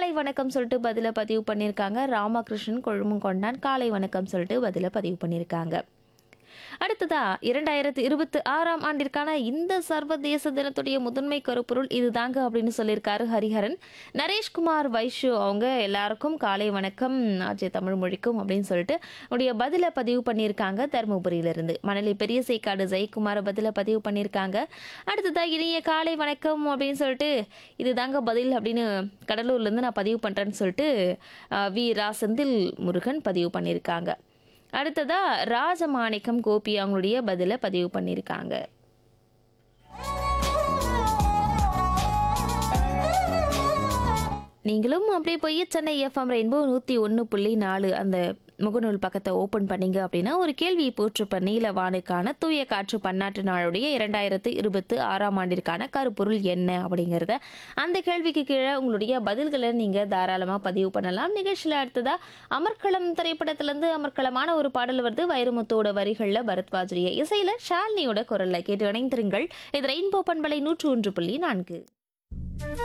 காலை வணக்கம் சொல்லிட்டு பதில பதிவு பண்ணியிருக்காங்க ராமகிருஷ்ணன் கொழுமங்கொண்டான் காலை வணக்கம் சொல்லிட்டு பதில பதிவு பண்ணியிருக்காங்க அடுத்ததா இரண்டாயிரத்தி இருபத்தி ஆறாம் ஆண்டிற்கான இந்த சர்வதேச தினத்துடைய முதன்மை கருப்பொருள் இதுதாங்க அப்படின்னு சொல்லியிருக்காரு ஹரிஹரன் நரேஷ்குமார் வைஷு அவங்க எல்லாருக்கும் காலை வணக்கம் ஆஜய் தமிழ் மொழிக்கும் அப்படின்னு சொல்லிட்டு உடைய பதிலை பதிவு பண்ணியிருக்காங்க தருமபுரியிலிருந்து மணலி பெரிய சேக்காடு ஜெயக்குமார் பதிலை பதிவு பண்ணியிருக்காங்க அடுத்ததா இனிய காலை வணக்கம் அப்படின்னு சொல்லிட்டு இதுதாங்க பதில் அப்படின்னு கடலூர்லேருந்து நான் பதிவு பண்ணுறேன்னு சொல்லிட்டு அஹ், வி ரா செந்தில் முருகன் பதிவு பண்ணியிருக்காங்க அடுத்ததா ராஜமாணிக்கம் கோபி அவங்களுடைய பதிலை பதிவு பண்ணியிருக்காங்க நீங்களும் அப்படியே போய் சென்னை எஃப்எம் ரெயின்போ நூற்றி ஒன்று புள்ளி நாலு அந்த முகநூல் பக்கத்தை ஓப்பன் பண்ணீங்க அப்படின்னா ஒரு கேள்வியை போட்டிருப்ப நீலவானுக்கான தூய காற்று பன்னாட்டு நாளுடைய இரண்டாயிரத்து இருபத்து ஆறாம் ஆண்டிற்கான கருப்பொருள் என்ன அப்படிங்கிறத அந்த கேள்விக்கு கீழே உங்களுடைய பதில்களை நீங்கள் தாராளமாக பதிவு பண்ணலாம் நிகழ்ச்சியில் அடுத்ததாக அமர்க்களம் திரைப்படத்திலேருந்து அமர்க்களமான ஒரு பாடல் வருது வைரமுத்தோட வரிகளில் பரத்வாஜரிய இசையில் ஷாலினியோட குரலில் கேட்டு இணைந்திருங்கள் இது ரெயின்போ பண்பலை நூற்று ஒன்று புள்ளி நான்கு